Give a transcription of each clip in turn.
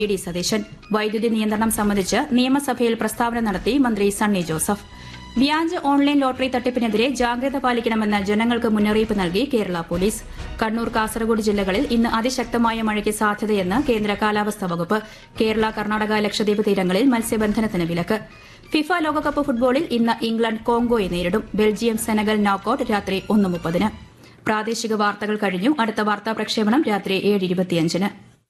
E D Satheesan വൈദ്യുതി നിയന്ത്രണം സംബന്ധിച്ച് നിയമസഭയിൽ പ്രസ്താവന നടത്തി മന്ത്രി സണ്ണി ജോസഫ് വ്യാജ ഓൺലൈൻ ലോട്ടറി തട്ടിപ്പിനെതിരെ ജാഗ്രത പാലിക്കണമെന്ന് ജനങ്ങൾക്ക് മുന്നറിയിപ്പ് നൽകി കേരള പോലീസ് കണ്ണൂർ കാസർഗോഡ് ജില്ലകളിൽ ഇന്ന് അതിശക്തമായ മഴയ്ക്ക് സാധ്യതയെന്ന് കേന്ദ്ര കാലാവസ്ഥാ വകുപ്പ് കേരള കർണാടക ലക്ഷദ്വീപ് തീരങ്ങളിൽ മത്സ്യബന്ധനത്തിന് വിലക്ക് ഫിഫ ലോകകപ്പ് ഫുട്ബോളിൽ ഇന്ന് ഇംഗ്ലണ്ട് കോങ്കോയെ നേരിടും ബെൽജിയം സെനഗൽ നോക്കൌട്ട് രാത്രി ഒന്ന് മുപ്പതിന് പ്രാദേശിക വാർത്തകൾ കഴിഞ്ഞു അടുത്ത വാർത്താ പ്രക്ഷേപണം രാത്രി ഏഴ് ഇരുപത്തിയഞ്ചിന്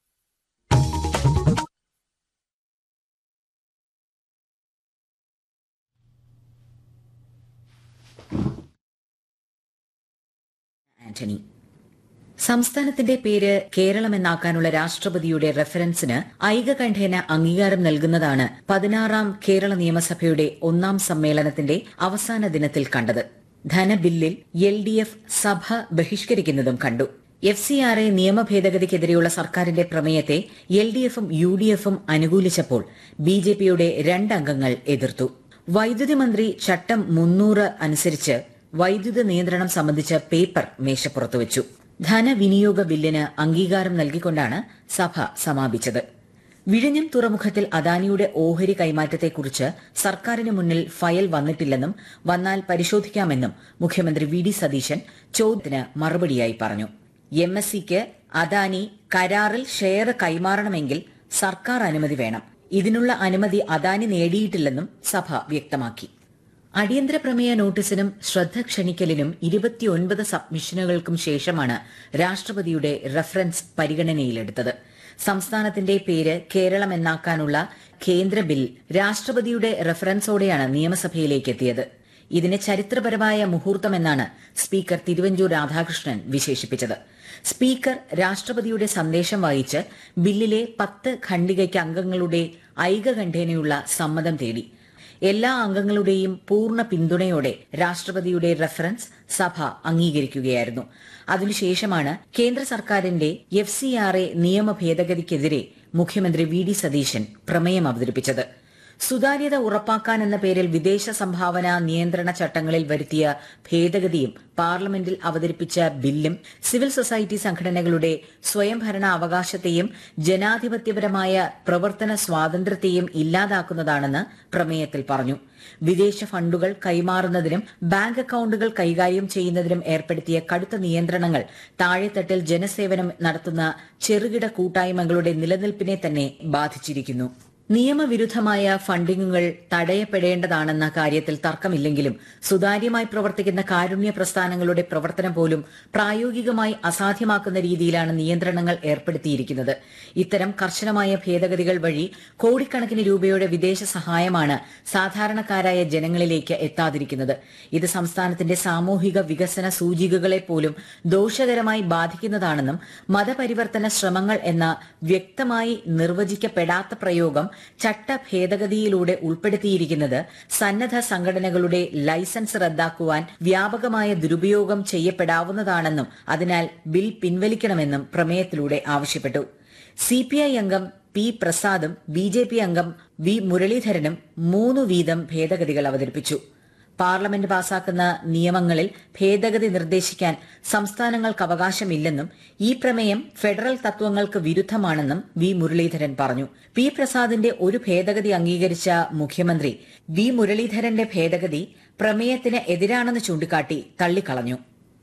ആന്റണി സംസ്ഥാനത്തിന്റെ പേര് കേരളമെന്നാക്കാനുള്ള രാഷ്ട്രപതിയുടെ റെഫറൻസിന് ഐകകണ്ഠേന അംഗീകാരം നൽകുന്നതാണ് പതിനാറാം കേരള നിയമസഭയുടെ ഒന്നാം സമ്മേളനത്തിന്റെ അവസാന ദിനത്തിൽ കണ്ടത് ധനബില്ലിൽ എൽ ഡി എഫ് സഭ ബഹിഷ്കരിക്കുന്നതും കണ്ടു എഫ് സി ആർ എ നിയമ ഭേദഗതിക്കെതിരെയുള്ള സർക്കാരിന്റെ പ്രമേയത്തെ എൽ ഡി എഫും യു ഡി എഫും അനുകൂലിച്ചപ്പോൾ ബി ജെ പിയുടെ രണ്ടംഗങ്ങൾ എതിർത്തു വൈദ്യുതി മന്ത്രി ചട്ടം മുന്നൂറ് അനുസരിച്ച് വൈദ്യുത നിയന്ത്രണം സംബന്ധിച്ച പേപ്പർ മേശപ്പുറത്ത് വെച്ചു ധനവിനിയോഗ ബില്ലിന് അംഗീകാരം നൽകിക്കൊണ്ടാണ് സഭ സമാപിച്ചത് വിഴിഞ്ഞം തുറമുഖത്തിൽ അദാനിയുടെ ഓഹരി കൈമാറ്റത്തെക്കുറിച്ച് സർക്കാരിന് മുന്നിൽ ഫയൽ വന്നിട്ടില്ലെന്നും വന്നാൽ പരിശോധിക്കാമെന്നും മുഖ്യമന്ത്രി വി ഡി സതീശൻ ചോദ്യത്തിന് മറുപടിയായി പറഞ്ഞു എം എസ് സിക്ക് അദാനി കരാറിൽ ഷെയർ കൈമാറണമെങ്കിൽ സർക്കാർ അനുമതി വേണം ഇതിനുള്ള അനുമതി അദാനി നേടിയിട്ടില്ലെന്നും സഭ വ്യക്തമാക്കി അടിയന്തര പ്രമേയ നോട്ടീസിനും ശ്രദ്ധ ക്ഷണിക്കലിനും ഇരുപത്തിയൊൻപത് സബ്മിഷനുകൾക്കും ശേഷമാണ് രാഷ്ട്രപതിയുടെ റഫറൻസ് പരിഗണനയിലെടുത്തത് സംസ്ഥാനത്തിന്റെ പേര് കേരളം എന്നാക്കാനുള്ള കേന്ദ്ര ബിൽ രാഷ്ട്രപതിയുടെ റഫറൻസോടെയാണ് നിയമസഭയിലേക്ക് എത്തിയത് ഇതിനെ ചരിത്രപരമായ മുഹൂർത്തമെന്നാണ് സ്പീക്കർ തിരുവഞ്ചൂർ രാധാകൃഷ്ണൻ വിശേഷിപ്പിച്ചത് സ്പീക്കർ രാഷ്ട്രപതിയുടെ സന്ദേശം വായിച്ച് ബില്ലിലെ പത്ത് ഖണ്ഡികയ്ക്ക് അംഗങ്ങളുടെ ഐകകണ്ഠേനയുള്ള സമ്മതം തേടി എല്ലാ അംഗങ്ങളുടെയും പൂർണ്ണ പിന്തുണയോടെ രാഷ്ട്രപതിയുടെ റഫറൻസ് സഭ അംഗീകരിക്കുകയായിരുന്നു അതിനുശേഷമാണ് കേന്ദ്ര സർക്കാരിന്റെ എഫ് സി ആർ എ നിയമ ഭേദഗതിക്കെതിരെ മുഖ്യമന്ത്രി വി ഡി സതീശൻ പ്രമേയം അവതരിപ്പിച്ചത് സുതാര്യത ഉറപ്പാക്കാൻ എന്ന പേരിൽ വിദേശ സംഭാവന നിയന്ത്രണ ചട്ടങ്ങളിൽ വരുത്തിയ ഭേദഗതിയും പാർലമെന്റിൽ അവതരിപ്പിച്ച ബില്ലും സിവിൽ സൊസൈറ്റി സംഘടനകളുടെ സ്വയംഭരണ അവകാശത്തെയും ജനാധിപത്യപരമായ പ്രവർത്തന സ്വാതന്ത്ര്യത്തെയും ഇല്ലാതാക്കുന്നതാണെന്ന് പ്രമേയത്തിൽ പറഞ്ഞു വിദേശ ഫണ്ടുകൾ കൈമാറുന്നതിനും ബാങ്ക് അക്കൌണ്ടുകൾ കൈകാര്യം ചെയ്യുന്നതിനും ഏർപ്പെടുത്തിയ കടുത്ത നിയന്ത്രണങ്ങൾ താഴെത്തട്ടിൽ ജനസേവനം നടത്തുന്ന ചെറുകിട കൂട്ടായ്മകളുടെ നിലനിൽപ്പിനെ തന്നെ ബാധിച്ചിരിക്കുന്നു നിയമവിരുദ്ധമായ ഫണ്ടിങ്ങുകൾ തടയപ്പെടേണ്ടതാണെന്ന കാര്യത്തിൽ തർക്കമില്ലെങ്കിലും സുതാര്യമായി പ്രവർത്തിക്കുന്ന കാരുണ്യ പ്രസ്ഥാനങ്ങളുടെ പ്രവർത്തനം പോലും പ്രായോഗികമായി അസാധ്യമാക്കുന്ന രീതിയിലാണ് നിയന്ത്രണങ്ങൾ ഏർപ്പെടുത്തിയിരിക്കുന്നത് ഇത്തരം കർശനമായ ഭേദഗതികൾ വഴി കോടിക്കണക്കിന് രൂപയുടെ വിദേശ സഹായമാണ് സാധാരണക്കാരായ ജനങ്ങളിലേക്ക് എത്താതിരിക്കുന്നത് ഇത് സംസ്ഥാനത്തിന്റെ സാമൂഹിക വികസന സൂചികകളെ പോലും ദോഷകരമായി ബാധിക്കുന്നതാണെന്നും മതപരിവർത്തന ശ്രമങ്ങൾ എന്ന വ്യക്തമായി നിർവചിക്കപ്പെടാത്ത പ്രയോഗം ചട്ട ഭേദഗതിയിലൂടെ ഉൾപ്പെടുത്തിയിരിക്കുന്നത് സന്നദ്ധ സംഘടനകളുടെ ലൈസൻസ് റദ്ദാക്കുവാൻ വ്യാപകമായ ദുരുപയോഗം ചെയ്യപ്പെടാവുന്നതാണെന്നും അതിനാൽ ബിൽ പിൻവലിക്കണമെന്നും പ്രമേയത്തിലൂടെ ആവശ്യപ്പെട്ടു സിപിഐ അംഗം പി പ്രസാദും ബി ജെ പി അംഗം വി മുരളീധരനും മൂന്നു വീതം ഭേദഗതികൾ അവതരിപ്പിച്ചു പാർലമെന്റ് പാസാക്കുന്ന നിയമങ്ങളിൽ ഭേദഗതി നിർദ്ദേശിക്കാൻ സംസ്ഥാനങ്ങൾക്ക് അവകാശമില്ലെന്നും ഈ പ്രമേയം ഫെഡറൽ തത്വങ്ങൾക്ക് വിരുദ്ധമാണെന്നും വി മുരളീധരൻ പറഞ്ഞു പി പ്രസാദിന്റെ ഒരു ഭേദഗതി അംഗീകരിച്ച മുഖ്യമന്ത്രി വി മുരളീധരന്റെ ഭേദഗതി പ്രമേയത്തിന് എതിരാണെന്ന് ചൂണ്ടിക്കാട്ടി തള്ളിക്കളഞ്ഞു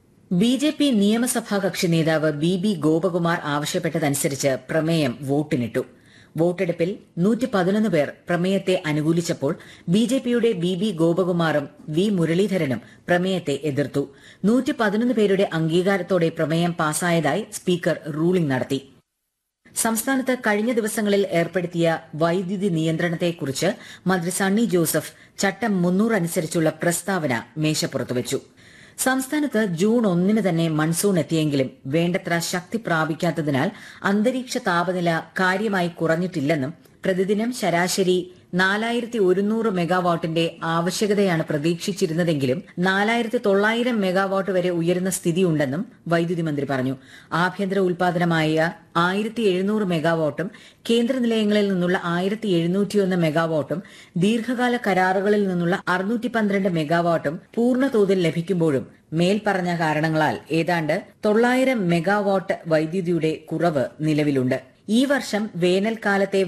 ബി ജെ പി നിയമസഭാ കക്ഷി നേതാവ് ബി ബി ഗോപകുമാർ ആവശ്യപ്പെട്ടതനുസരിച്ച് പ്രമേയം വോട്ടിനിട്ടു വോട്ടെടുപ്പിൽ നൂറ്റി പതിനൊന്ന് പേർ പ്രമേയത്തെ അനുകൂലിച്ചപ്പോൾ ബി ജെ പിയുടെ ബി ബി ഗോപകുമാറും വി മുരളീധരനും പ്രമേയത്തെ എതിർത്തു നൂറ്റി പതിനൊന്ന് പേരുടെ അംഗീകാരത്തോടെ പ്രമേയം പാസായതായി സ്പീക്കർ റൂളിംഗ് നടത്തി സംസ്ഥാനത്ത് കഴിഞ്ഞ ദിവസങ്ങളിൽ ഏർപ്പെടുത്തിയ വൈദ്യുതി നിയന്ത്രണത്തെക്കുറിച്ച് മന്ത്രി സണ്ണി ജോസഫ് ചട്ടം മുന്നൂറ് അനുസരിച്ചുള്ള പ്രസ്താവന മേശപ്പുറത്തുവച്ചു സംസ്ഥാനത്ത് ജൂൺ ഒന്നിന് തന്നെ മൺസൂൺ എത്തിയെങ്കിലും വേണ്ടത്ര ശക്തി പ്രാപിക്കാത്തതിനാൽ അന്തരീക്ഷ താപനില കാര്യമായി കുറഞ്ഞിട്ടില്ലെന്നും പ്രതിദിനം ശരാശരി നാലായിരത്തി ഒരുന്നൂറ് മെഗാവാട്ടിന്റെ ആവശ്യകതയാണ് പ്രതീക്ഷിച്ചിരുന്നതെങ്കിലും നാലായിരത്തി തൊള്ളായിരം മെഗാവാട്ട് വരെ ഉയരുന്ന സ്ഥിതിയുണ്ടെന്നും വൈദ്യുതി മന്ത്രി പറഞ്ഞു ആഭ്യന്തര ഉൽപാദനമായ ആയിരത്തി എഴുന്നൂറ് മെഗാവാട്ടും കേന്ദ്ര നിലയങ്ങളിൽ നിന്നുള്ള ആയിരത്തി എഴുന്നൂറ്റിയൊന്ന് മെഗാവാട്ടും ദീർഘകാല കരാറുകളിൽ നിന്നുള്ള അറുന്നൂറ്റി പന്ത്രണ്ട് മെഗാവാട്ടും പൂർണ്ണതോതിൽ ലഭിക്കുമ്പോഴും മേൽപ്പറഞ്ഞ കാരണങ്ങളാൽ ഏതാണ്ട് തൊള്ളായിരം മെഗാവാട്ട് വൈദ്യുതിയുടെ കുറവ് നിലവിലുണ്ട് ഈ വർഷം വേനൽക്കാലത്തെ